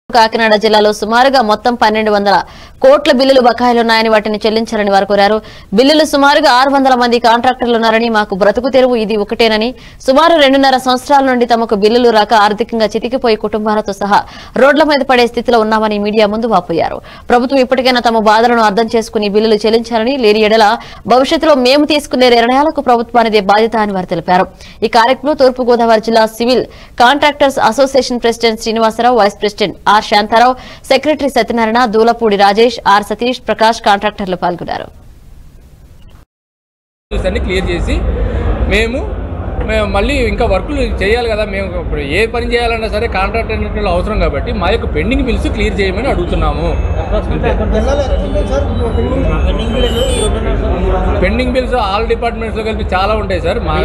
కాకినాడ జిల్లాలో సుమారుగా మొత్తం పన్నెండు వందల కోట్ల బిల్లులు బకాయిలున్నాయని వాటిని చెల్లించాలని వారు కోరారు బిల్లులు సుమారుగా ఆరు వందల మంది కాంట్రాక్టర్లు ఉన్నారని మాకు బ్రతుకు తెరువు ఇది ఒకటేనని సుమారు రెండున్నర సంవత్సరాల నుండి తమకు బిల్లులు రాక ఆర్థికంగా చితికిపోయి కుటుంబాలతో సహా రోడ్ల మీద పడే స్థితిలో ఉన్నామని మీడియా ముందు వాపోయారు ప్రభుత్వం ఇప్పటికైనా తమ బాధలను అర్థం చేసుకుని బిల్లులు చెల్లించాలని లేని ఎడల భవిష్యత్తులో మేము తీసుకునే నిర్ణయాలకు ప్రభుత్వానిదే బాధ్యత అని వారు తెలిపారు ఈ కార్యక్రమంలో తూర్పుగోదావరి జిల్లా civil contractors association president Srinivasarao vice president R Shantarao secretary Satyanarayana Dulapudi Rajesh R Satish Prakash కాంట్రాక్టర్లు పాల్గొన్నారు బిల్స్ అన్ని క్లియర్ చేసి మేము మేము మళ్ళీ ఇంకా వర్కులు చేయాలి కదా మేము ఇప్పుడు ఏ పని చేయాలన్నా సరే కాంట్రాక్ట్ అనేటువంటి అవసరం కాబట్టి మా యొక్క పెండింగ్ బిల్స్ క్లియర్ చేయమని అడుగుతున్నాము పెండింగ్ బిల్స్ ఆల్ డిపార్ట్మెంట్స్లో కలిపి చాలా ఉంటాయి సార్ మా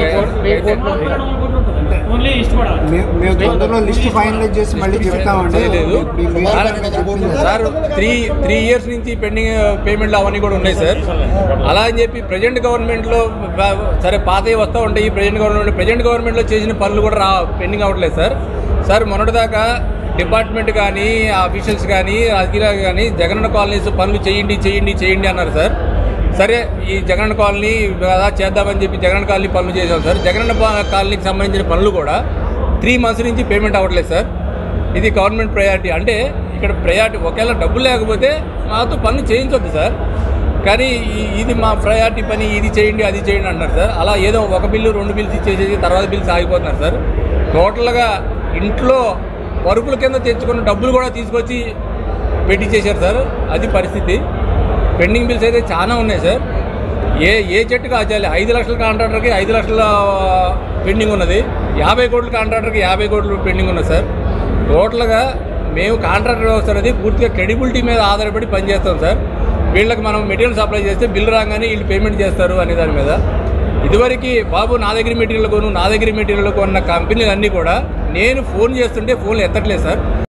ఓన్లీ ఇష్టపడాలి మే- మేము తొందరలో లిస్ట్ ఫైనలైజ్ చేసి మళ్ళీ చెప్తామండి లేదు ఇప్పుడు ఈ meeting sir three three years నుంచి పెండింగ్ పేమెంట్లు అవన్నీ కూడా ఉన్నాయి సార్ అలా అని చెప్పి ప్రజెంట్ గవర్నమెంట్లో బ- సరే పాతవి వస్తూ ఉంటాయి ప్రజెంట్ గవర్నమెంట్ ప్రజెంట్ గవర్నమెంట్లో చేసిన పనులు కూడా రా పెండింగ్ అవ్వట్లేదు సార్ సార్ మొన్నటిదాకా డిపార్ట్మెంట్ కానీ ఆఫీషియల్స్ కానీ రాజకీయాలు కానీ జగనన్న కాలనీస్ పనులు చేయండి చేయండి చేయండి అన్నారు సార్ సరే ఈ జగనన్న కాలనీ కదా చేద్దామని చెప్పి జగనన్న కాలనీ పనులు చేసాం సార్ జగనన్న పా- కాలనీకి సంబంధించిన పనులు కూడా త్రీ మంత్స్ నుంచి పేమెంట్ అవ్వట్లేదు సార్ ఇది గవర్నమెంట్ ప్రయారిటీ అంటే ఇక్కడ ప్రయారిటీ ఒకవేళ డబ్బులు లేకపోతే మాతో పనులు చేయించొద్దు సార్ కానీ ఈ- ఇది మా ప్రయారిటీ పని ఇది చేయండి అది చేయండి అంటారు సార్ అలా ఏదో ఒక బిల్లు రెండు బిల్స్ ఇచ్చేసేసి తర్వాత బిల్స్ ఆగిపోతున్నారు సార్ టోటల్గా ఇంట్లో పరుపుల కింద తెచ్చుకున్న డబ్బులు కూడా తీసుకొచ్చి పెట్టించేశారు సార్ అది పరిస్థితి పెండింగ్ బిల్స్ అయితే చాలా ఉన్నాయి సార్ ఏ ఏ చెట్టు కాచాలి ఐదు లక్షల కాంట్రాక్టర్కి ఐదు లక్షల పెండింగ్ ఉన్నది యాభై కోట్ల కాంట్రాక్టర్కి యాభై కోట్లు పెండింగ్ ఉన్నది సార్ టోటల్గా మేము కాంట్రాక్టర్ వ్యవస్థ అనేది పూర్తిగా క్రెడిబిలిటీ మీద ఆధారపడి పనిచేస్తాం సార్ వీళ్ళకి మనం మెటీరియల్ సప్లై చేస్తే బిల్ రాగానే వీళ్ళు పేమెంట్ చేస్తారు అనే దాని మీద ఇదివరకు బాబు నా దగ్గర మెటీరియల్ కొను నా దగ్గర మెటీరియల్ కొన్న కంపెనీలు అన్నీ కూడా నేను ఫోన్ చేస్తుంటే ఫోన్లు ఎత్తట్లేదు సార్